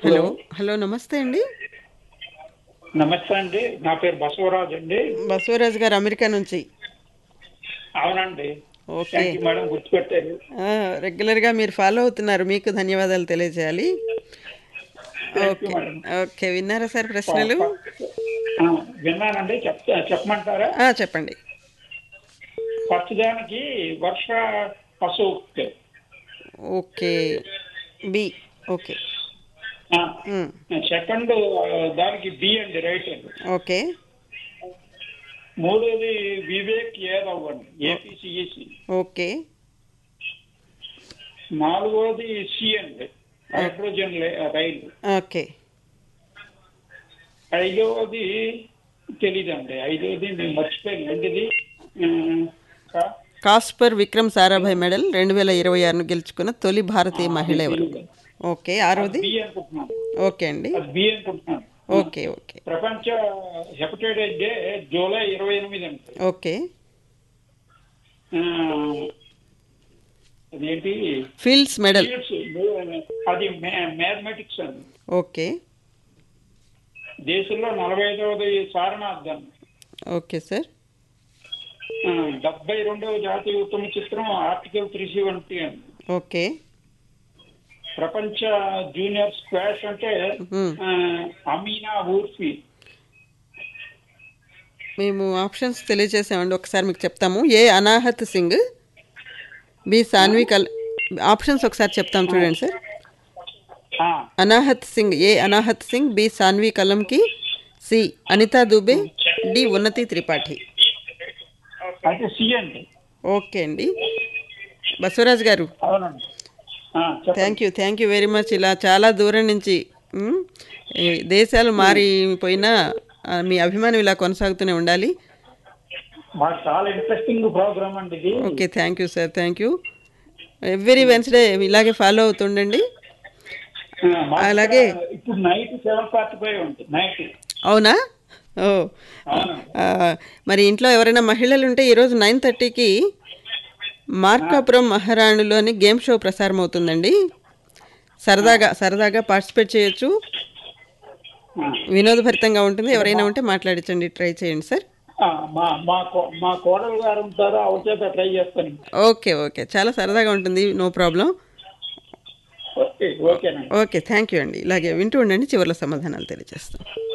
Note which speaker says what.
Speaker 1: Hello hello నమస్తే అండి
Speaker 2: నమస్తే అండి నా పేరు బసవరాజు అండి
Speaker 1: బసవరాజు గారు అమెరికా నుంచి
Speaker 2: అవునండి
Speaker 1: ఓకే
Speaker 2: థ్యాంక్ యూ మేడం గుర్తుపెట్టారు
Speaker 1: ఆ, రెగ్యులర్గా మీరు ఫాలో అవుతున్నారు మీకు ధన్యవాదాలు తెలియజేయాలి
Speaker 2: thank you
Speaker 1: okay
Speaker 2: madam
Speaker 1: okay విన్నారా సార్ ప్రశ్నలు
Speaker 2: ఆ, విన్నానండి చెప్ చెప్పమంటారా
Speaker 1: ఆ, చెప్పండి
Speaker 2: ఫస్ట్ దానికి వర్ష పశు
Speaker 1: okay B okay um,
Speaker 2: second దానికి బి అండి రైట్ అండి
Speaker 1: ఓకే
Speaker 2: మూడోది వివేక్ యాదవ్ అండి ఏపీసీఈసి
Speaker 1: ఓకే
Speaker 2: నాలుగోది సి అండి హైడ్రోజన్ లే- రైలు
Speaker 1: ఓకే
Speaker 2: ఐదవది తెలీదండి ఐదవది నేను మర్చిపోయాను ఏంటిది ఆ, కా-
Speaker 1: కాస్పర్ విక్రమ్ సారాభాయ్ మెడల్ రెండు వేల ఇరవై ఆరును గెలుచుకున్న తొలి భారతీయ మహిళ ఎవరు ఓకే ఆరోది
Speaker 2: బి అనుకుంటున్నాను
Speaker 1: ఓకే అండి
Speaker 2: అది బి అనుకుంటున్నాను
Speaker 1: ఓకే ఓకే
Speaker 2: ప్రపంచ హెపటైటిస్ డే జూలై ఇరవై ఎనిమిది అండి
Speaker 1: ఓకే
Speaker 2: ఆ, అదేంటి
Speaker 1: ఫీల్డ్స్ మెడల్
Speaker 2: Fields, అది మ్యాథమెటిక్స్ అండి
Speaker 1: ఓకే
Speaker 2: దేశంలో నలభై ఐదవది సారనాథ్
Speaker 1: ఓకే సార్
Speaker 2: డెబ్బై రెండవ జాతీయ ఉత్తమ చిత్రం ఆర్టికల్ త్రీ సెవెంటీ అండి
Speaker 1: ఓకే
Speaker 2: ప్రపంచ జూనియర్ స్క్వాష్ అంటే
Speaker 1: మ్మ్.
Speaker 2: ఆ, అమీనా ఊర్ఫీ
Speaker 1: మేము ఆప్షన్స్ తెలియజేసామండి ఒకసారి మీకు చెప్తాము ఏ అనాహత్ సింగ్ బి సాన్వి కల్ ఆప్షన్స్ ఒకసారి చెప్తాం చూడండి సార్
Speaker 2: ఆ,
Speaker 1: అనాహత్ సింగ్ ఏ అనాహత్ సింగ్ బి సాన్వి కలంకి సి అనితా దుబే డి ఉన్నతి త్రిపాఠి
Speaker 2: అయితే సి అండి
Speaker 1: ఓకే అండి బసవరాజ్ గారు
Speaker 2: అవునండి ఆ, చెప్పండి.
Speaker 1: Thank you thank you very much ఇలా చాలా దూరం నుంచి మ్, ఈ దేశాలు మారిపోయినా ఆ, మీ అభిమానం ఇలా కొనసాగుతూనే ఉండాలి
Speaker 2: మాకు చాలా ఇంట్రెస్టింగ్ ప్రోగ్రామ్ అండి ఇది
Speaker 1: okay thank you sir thank you every Wednesday ఇలాగే ఫాలో అవుతుండండి
Speaker 2: ఆ, మాకు
Speaker 1: అలాగే-
Speaker 2: ఇక్కడ ఇప్పుడు నైట్ సెవెన్ ఫార్టీ ఫైవ్ ఉంటుంది నైట్
Speaker 1: అవునా ఓ
Speaker 2: అవును
Speaker 1: ఆ, మరి ఇంట్లో ఎవరైనా మహిళలు ఉంటే ఈరోజు నైన్ థర్టీకి మార్కాపురం మహారాణులోని గేమ్ షో ప్రసారం అవుతుందండి సరదాగా సరదాగా పార్టిసిపేట్ చేయొచ్చు
Speaker 2: ఆ,
Speaker 1: వినోదభరితంగా ఉంటుంది ఎవరైనా ఉంటే మాట్లాడించండి ట్రై చేయండి సార్
Speaker 2: ఆ, మా మా కో- మా కోడలు గారు ఉంటారు ఆవిడ చేత ట్రై చేస్తాను
Speaker 1: ఓకే ఓకే చాలా సరదాగా ఉంటుంది నో ప్రాబ్లం
Speaker 2: ఓకే ఓకేనండి
Speaker 1: ఓకే థ్యాంక్ యూ అండి ఇలాగే వింటూ ఉండండి చివరిలో సమాధానాలు తెలియజేస్తాం